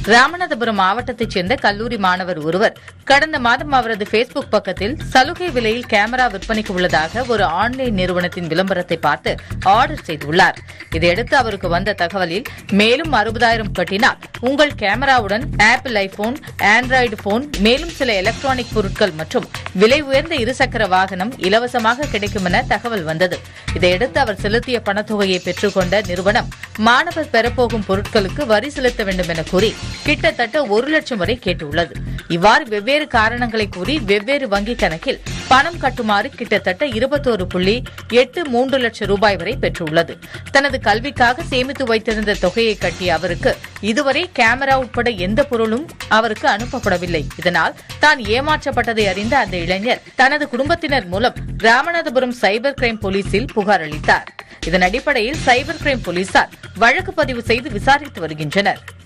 ராமநாதபுரம் மாவட்டத்தைச் சேர்ந்த கல்லூரி மாணவர் ஒருவர் கடந்த மாதம் அவரது ஃபேஸ்புக் பக்கத்தில் சலுகை விலையில் கேமரா விற்பனைக்கு உள்ளதாக ஒரு ஆன்லைன் நிறுவனத்தின் விளம்பரத்தை பார்த்து ஆர்டர் செய்துள்ளார் இதையடுத்து அவருக்கு வந்த தகவலில் மேலும் அறுபதாயிரம் கட்டினால் உங்கள் கேமராவுடன் ஆப்பிள் ஐபோன் ஆண்ட்ராய்டு போன் மேலும் சில எலக்ட்ரானிக் பொருட்கள் மற்றும் விலை உயர்ந்த இருசக்கர வாகனம் இலவசமாக கிடைக்கும் என தகவல் வந்தது இதையடுத்து அவர் செலுத்திய பணத்தொகையை பெற்றுக்கொண்ட நிறுவனம் மாணவர் பெறப்போகும் பொருட்களுக்கு வரி செலுத்த வேண்டும் என கூறி கிட்டத்தட்ட ஒரு லட்சம் வரை கேட்டுள்ளது இவ்வாறு வெவ்வேறு காரணங்களை கூறி வெவ்வேறு வங்கிக் கணக்கில் பணம் கட்டுமாறு கிட்டத்தட்ட இருபத்தோரு புள்ளி எட்டு மூன்று லட்சம் ரூபாய் வரை பெற்றுள்ளது தனது கல்விக்காக சேமித்து வைத்திருந்த தொகையை கட்டிய அவருக்கு இதுவரை கேமரா உட்பட எந்த பொருளும் அவருக்கு அனுப்பப்படவில்லை இதனால் தான் ஏமாற்றப்பட்டதை அறிந்த அந்த இளைஞர் தனது குடும்பத்தினர் மூலம் ராமநாதபுரம் சைபர் கிரைம் போலீசில் புகார் அளித்தார் இதன் அடிப்படையில் சைபர் கிரைம் போலீசார் வழக்கு பதிவு செய்து விசாரித்து வருகின்றனர்